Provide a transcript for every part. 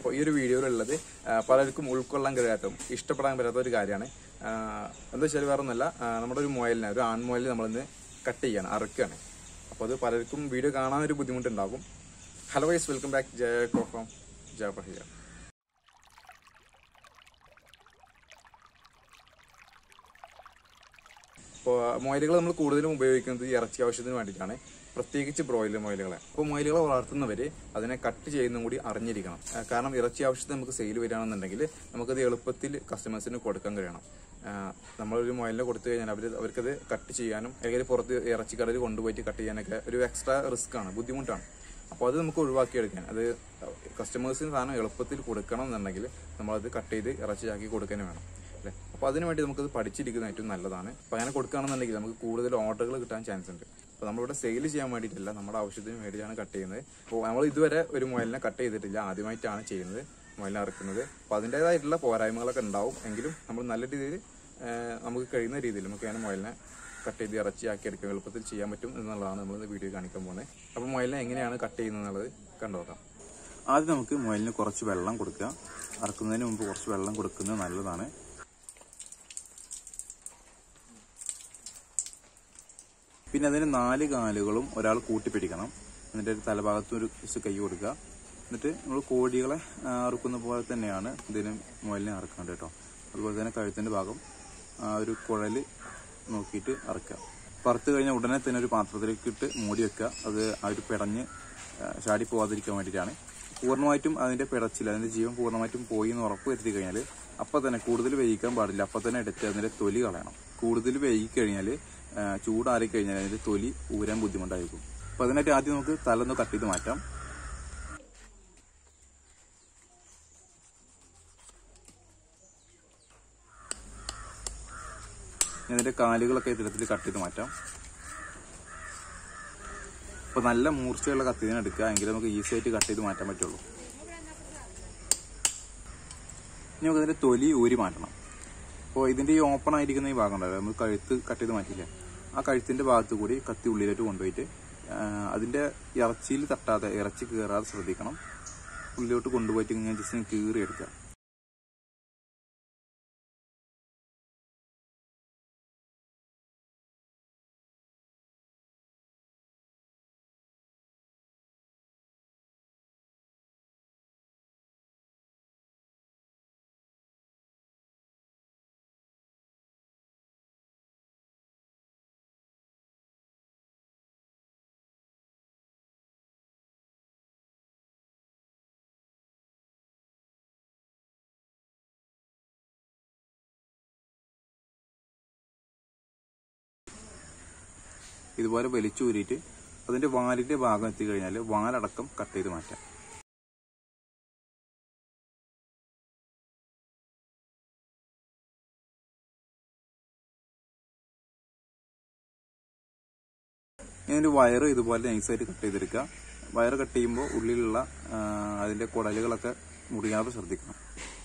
അപ്പോൾ ഈ ഒരു വീഡിയോയിലുള്ളത് ആ, പലർക്കും ഉൾക്കൊള്ളാൻ കഴിയാത്ത ഇഷ്ടപ്പെടാൻ പറ്റാത്ത ഒരു കാര്യമാണ് ആ, എന്താ വെച്ചാൽ വേറെ ഒന്നല്ല ആ, നമ്മുടെ ഒരു മുയലിനെ ഒരു ആൺമുയലിനെ നമ്മളിന്ന് കട്ട് ചെയ്യാണ് അറുക്കുകയാണ് അപ്പോൾ അത് പലർക്കും വീഡിയോ കാണാൻ ഒരു ബുദ്ധിമുട്ടുണ്ടാകും ഹലോ വൈസ് വെൽക്കം ബാക്ക് ജയ കോഫം ജയ ഹിയർ ഇപ്പോൾ മൊയിലുകൾ നമ്മൾ കൂടുതലും ഉപയോഗിക്കുന്നത് ഈ ഇറച്ചി ആവശ്യത്തിന് വേണ്ടിയിട്ടാണ് പ്രത്യേകിച്ച് ബ്രോയിലർ മൊയിലുകളെ അപ്പോൾ മൊയിലുകളെ വളർത്തുന്നവർ അതിനെ കട്ട് ചെയ്യുന്നതും കൂടി അറിഞ്ഞിരിക്കണം ആ, കാരണം ഇറച്ചി ആവശ്യത്തിന് നമുക്ക് സെയിൽ വരികയാണെന്നുണ്ടെങ്കിൽ നമുക്കത് എളുപ്പത്തിൽ കസ്റ്റമേഴ്സിന് കൊടുക്കാൻ കഴിയണം ആ, നമ്മളൊരു മൊയിലിനെ കൊടുത്തു കഴിഞ്ഞാൽ അവർ അവർക്കത് കട്ട് ചെയ്യാനും അല്ലെങ്കിൽ പുറത്ത് ഇറച്ചിക്കടയിൽ കൊണ്ടുപോയിട്ട് കട്ട് ചെയ്യാനൊക്കെ ഒരു എക്സ്ട്രാ റിസ്ക് ആണ് ബുദ്ധിമുട്ടാണ് അപ്പോൾ അത് നമുക്ക് ഒഴിവാക്കിയെടുക്കാൻ അത് കസ്റ്റമേഴ്സിന് സാധനം എളുപ്പത്തിൽ കൊടുക്കണം എന്നുണ്ടെങ്കിൽ നമ്മളത് കട്ട് ചെയ്ത് ഇറച്ചിയാക്കി കൊടുക്കാനും വേണം അല്ലേ അപ്പോൾ അതിന് വേണ്ടി നമുക്കത് പഠിച്ചിരിക്കുന്നത് ഏറ്റവും നല്ലതാണ് അപ്പോൾ അങ്ങനെ കൊടുക്കുകയാണെന്നുണ്ടെങ്കിൽ നമുക്ക് കൂടുതൽ ഓർഡറുകൾ കിട്ടാൻ ചാൻസ് ഉണ്ട് അപ്പോൾ നമ്മളിവിടെ സെയിൽ ചെയ്യാൻ വേണ്ടിയിട്ടല്ല നമ്മുടെ ആവശ്യത്തിന് വേണ്ടിയാണ് കട്ട് ചെയ്യുന്നത് അപ്പോൾ നമ്മൾ ഇതുവരെ ഒരു മുയലിനെ കട്ട് ചെയ്തിട്ടില്ല ആദ്യമായിട്ടാണ് ചെയ്യുന്നത് മുയലിനെ ഇറക്കുന്നത് അപ്പോൾ അതിൻ്റേതായിട്ടുള്ള പോരായ്മകളൊക്കെ ഉണ്ടാവും എങ്കിലും നമ്മൾ നല്ല രീതിയിൽ നമുക്ക് കഴിയുന്ന രീതിയിൽ നമുക്ക് അങ്ങനെ മുയലിനെ കട്ട് ചെയ്ത് ഇറച്ചിയാക്കി എടുക്കാൻ എളുപ്പത്തിൽ ചെയ്യാൻ പറ്റും എന്നുള്ളതാണ് നമ്മൾ വീഡിയോ കാണിക്കാൻ പോകുന്നത് അപ്പോൾ മുയലിനെ എങ്ങനെയാണ് കട്ട് ചെയ്യുന്നത് എന്നുള്ളത് കണ്ടുനോക്കാം ആദ്യം നമുക്ക് മുയലിന് കുറച്ച് വെള്ളം കൊടുക്കുക അറക്കുന്നതിന് മുമ്പ് കുറച്ച് വെള്ളം കൊടുക്കുന്നത് നല്ലതാണ് പിന്നെ അതിന് നാല് കാലുകളും ഒരാൾ കൂട്ടിപ്പിടിക്കണം എന്നിട്ട് ഒരു തലഭാഗത്തും ഒരു ഇച്ച് കൈ കൊടുക്കുക എന്നിട്ട് നമ്മൾ കോഴികളെ ആ, അറുക്കുന്ന പോലെ തന്നെയാണ് ഇതിന് മുയലിനെ അറുക്കേണ്ടത് കേട്ടോ അതുപോലെ തന്നെ കഴുത്തിൻ്റെ ഭാഗം ആ ഒരു കുഴൽ നോക്കിയിട്ട് അറക്കുക വറുത്ത് കഴിഞ്ഞാൽ ഉടനെ തന്നെ ഒരു പാത്രത്തിലേക്ക് ഇട്ട് മൂടി വെക്കുക അത് ആ ഒരു പിടഞ്ഞ് ആ, ചാടി പോകാതിരിക്കാൻ വേണ്ടിയിട്ടാണ് പൂർണ്ണമായിട്ടും അതിന്റെ പിടച്ചിൽ അതിന്റെ ജീവൻ പൂർണ്ണമായിട്ടും പോയി എന്ന് ഉറപ്പ് വരുത്തി കഴിഞ്ഞാൽ അപ്പം തന്നെ കൂടുതൽ വേവിക്കാൻ പാടില്ല അപ്പം തന്നെ എടുത്ത് അതിന്റെ തൊലി കളയണം കൂടുതൽ വേവിക്കി കഴിഞ്ഞാൽ ചൂടാറി കഴിഞ്ഞാൽ അതിന്റെ തൊലി ഊരാൻ ബുദ്ധിമുട്ടായിരിക്കും അപ്പൊ അതിനായിട്ട് ആദ്യം നമുക്ക് തലന്ന് കട്ട് ചെയ്ത് മാറ്റാം ഇനി അതിന്റെ കാലുകളൊക്കെ ഇത്തരത്തിൽ കട്ട് ചെയ്ത് മാറ്റാം അപ്പൊ നല്ല മൂർച്ചയുള്ള കത്തിനെ എടുക്കുക എങ്കിലും നമുക്ക് ഈസി ആയിട്ട് കട്ട് ചെയ്ത് മാറ്റാൻ പറ്റുള്ളൂ ഇനി നമുക്ക് അതിന്റെ തൊലി ഊരി മാറ്റണം അപ്പോൾ ഇതിന്റെ ഈ ഓപ്പൺ ആയിരിക്കുന്ന ഈ ഭാഗം ഉണ്ടല്ലോ നമ്മൾ കഴുത്ത് കട്ട് ചെയ്ത് മാറ്റില്ല ആ കഴുത്തിന്റെ ഭാഗത്ത് കൂടി കത്തി ഉള്ളിലോട്ട് കൊണ്ടുപോയിട്ട് ആ, അതിന്റെ ഇറച്ചിയിൽ തട്ടാതെ ഇറച്ചി കീറാതെ ശ്രദ്ധിക്കണം ഉള്ളിലോട്ട് കൊണ്ടുപോയിട്ട് ഇങ്ങനെ ജസ്റ്റ് കീറി എടുക്കുക ഇതുപോലെ വലിച്ചൂരിയിട്ട് അതിന്റെ വാലിന്റെ ഭാഗം എത്തിക്കഴിഞ്ഞാൽ വാലടക്കം കട്ട് ചെയ്ത് മാറ്റാം ഇതിന്റെ വയറ് ഇതുപോലെ നൈസായിട്ട് കട്ട് ചെയ്തെടുക്കുക വയറ് കട്ട് ചെയ്യുമ്പോൾ ഉള്ളിലുള്ള ആ, അതിന്റെ കുടലുകളൊക്കെ മുറിയാതെ ശ്രദ്ധിക്കണം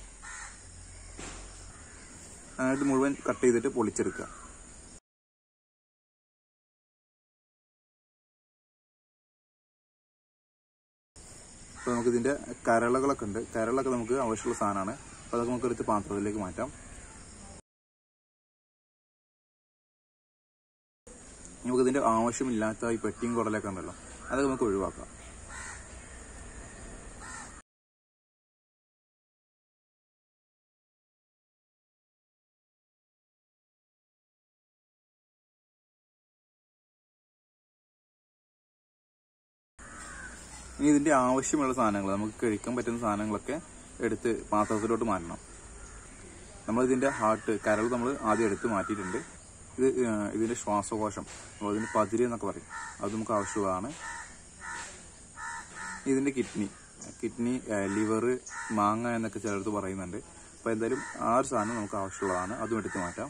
എന്നിട്ട് മുഴുവൻ കട്ട് ചെയ്തിട്ട് പൊളിച്ചെടുക്കുക അപ്പോൾ നമുക്ക് ഇതിന്റെ കരളകളൊക്കെ ഉണ്ട് കരളൊക്കെ നമുക്ക് ആവശ്യമുള്ള സാധനമാണ് അപ്പോൾ അതൊക്കെ നമുക്ക് എടുത്ത് പാത്രത്തിലേക്ക് മാറ്റാം നമുക്ക് ഇതിന്റെ ആവശ്യമില്ലാത്ത ഈ പെട്ടിയും കുടലൊക്കെ ഉണ്ടല്ലോ അതൊക്കെ നമുക്ക് ഒഴിവാക്കാം ഇനി ഇതിന്റെ ആവശ്യമുള്ള സാധനങ്ങൾ നമുക്ക് കഴിക്കാൻ പറ്റുന്ന സാധനങ്ങളൊക്കെ എടുത്ത് പാത്രത്തിലോട്ട് മാറ്റണം നമ്മൾ ഇതിന്റെ ഹാർട്ട് കരൾ നമ്മൾ ആദ്യം എടുത്ത് മാറ്റിയിട്ടുണ്ട് ഇത് ആ, ഇതിന്റെ ശ്വാസകോശം അപ്പോൾ ഇതിന്റെ പതിര് എന്നൊക്കെ പറയും അത് നമുക്ക് ആവശ്യമുള്ളതാണ് ഇതിന്റെ കിഡ്നി കിഡ്നി ലിവർ മാങ്ങ എന്നൊക്കെ ചിലടത്ത് പറയുന്നുണ്ട് അപ്പോൾ എന്തായാലും ആ ഒരു സാധനം നമുക്ക് ആവശ്യമുള്ളതാണ് അതും എടുത്ത് മാറ്റാം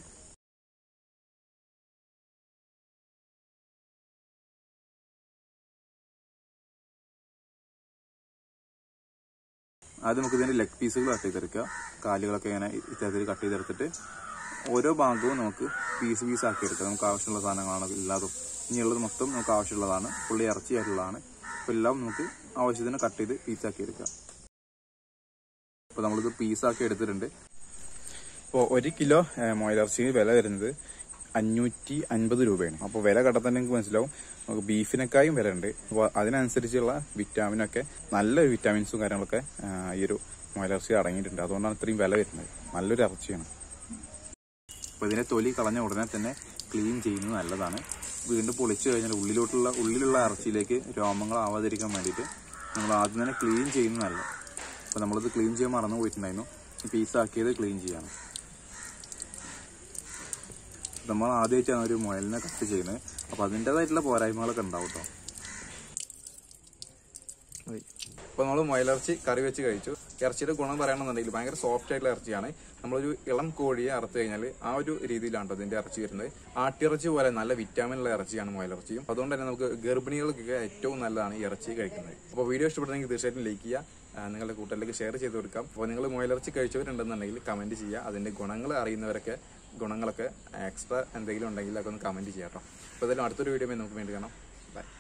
ആദ്യം നമുക്ക് ഇതിന്റെ ലെഗ് പീസുകൾ കട്ട് ചെയ്തെടുക്കുക കാലുകളൊക്കെ ഇങ്ങനെ ഇത്തരത്തിൽ കട്ട് ചെയ്തെടുത്തിട്ട് ഓരോ ഭാഗവും നമുക്ക് പീസ് പീസ് ആക്കി എടുക്കാം നമുക്ക് ആവശ്യമുള്ള സാധനങ്ങളാണ് ഇല്ലാതും ഇനിയുള്ളത് മൊത്തം നമുക്ക് ആവശ്യമുള്ളതാണ് പുള്ളി ഇറച്ചിയായിട്ടുള്ളതാണ് അപ്പോൾ എല്ലാം നമുക്ക് ആവശ്യത്തിന് കട്ട് ചെയ്ത് പീസാക്കി എടുക്കാം അപ്പോൾ നമ്മളിത് പീസാക്കി എടുത്തിട്ടുണ്ട് ഇപ്പോൾ ഒരു കിലോ മൊയിലിറച്ചിക്ക് വില വരുന്നത് അഞ്ഞൂറ്റി അൻപത് രൂപയാണ് അപ്പോൾ വില കണ്ടാൽ തന്നെ നിങ്ങൾക്ക് മനസ്സിലാവും നമുക്ക് ബീഫിനേക്കായും വില ഉണ്ട് അപ്പോൾ അതിനനുസരിച്ചുള്ള വിറ്റാമിനൊക്കെ നല്ലൊരു വിറ്റാമിൻസും കാര്യങ്ങളൊക്കെ ആ, ഈ ഒരു മൊയിലിറച്ചി അടങ്ങിയിട്ടുണ്ട് അതുകൊണ്ടാണ് ഇത്രയും വില വരുന്നത് നല്ലൊരു ഇറച്ചിയാണ് അപ്പോൾ ഇതിനെ തൊലി കളഞ്ഞ ഉടനെ തന്നെ ക്ലീൻ ചെയ്യുന്നത് നല്ലതാണ് വീണ്ടും പൊളിച്ചു കഴിഞ്ഞാൽ ഉള്ളിലോട്ടുള്ള ഉള്ളിലുള്ള ഇറച്ചിയിലേക്ക് രോമങ്ങൾ ആവാതിരിക്കാൻ വേണ്ടിയിട്ട് നമ്മൾ ആദ്യം തന്നെ ക്ലീൻ ചെയ്യുന്നത് നല്ലത് അപ്പോൾ നമ്മളിത് ക്ലീൻ ചെയ്യാൻ മറന്നു പോയിട്ടുണ്ടായിരുന്നു ഈ പീസാക്കിയത് ക്ലീൻ ചെയ്യാണ് നമ്മൾ ആദ്യമായിട്ടാണ് ഒരു മുയലിനെ കട്ട് ചെയ്യുന്നത് അപ്പോൾ അതിൻ്റെതായിട്ടുള്ള പോരായ്മകളൊക്കെ ഉണ്ടാവും കേട്ടോ അപ്പോൾ നമ്മൾ മുയലിറച്ചി കറി വെച്ച് കഴിച്ചു ഇറച്ചിയുടെ ഗുണം പറയണമെന്നുണ്ടെങ്കിൽ ഭയങ്കര സോഫ്റ്റ് ആയിട്ടുള്ള ഇറച്ചിയാണ് നമ്മളൊരു ഇളം കോഴിയെ അറുത്ത് കഴിഞ്ഞാൽ ആ ഒരു രീതിയിലാണ് ട്ടോ ഇതിന്റെ ഇറച്ചി വരുന്നത് ആട്ടിറച്ചി പോലെ നല്ല വിറ്റാമിൻ ഉള്ള ഇറച്ചിയാണ് മുയലിറച്ചിയും അതുകൊണ്ട് തന്നെ നമുക്ക് ഗർഭിണികൾക്കൊക്കെ ഏറ്റവും നല്ലതാണ് ഈ ഇറച്ചി കഴിക്കുന്നത് അപ്പോൾ വീഡിയോ ഇഷ്ടപ്പെടുന്നെങ്കിൽ തീർച്ചയായിട്ടും ലൈക്ക് ചെയ്യുക ആ, നിങ്ങളുടെ കൂട്ടുകാരിലേക്ക് ഷെയർ ചെയ്ത് കൊടുക്കാം അപ്പോൾ നിങ്ങൾ മുയലിറച്ചി കഴിച്ചവരുണ്ടെന്നുണ്ടെങ്കിൽ കമന്റ് ചെയ്യുക അതിന്റെ ഗുണങ്ങൾ അറിയുന്നവരൊക്കെ ഗുണങ്ങളൊക്കെ എക്സ്ട്രാ എന്തെങ്കിലും ഉണ്ടെങ്കിൽ അതൊക്കെ ഒന്ന് കമന്റ് ചെയ്യാം കേട്ടോ അപ്പോൾ എന്തായാലും അടുത്തൊരു വീഡിയോ നമുക്ക് വേണ്ടി കാണാം ബൈ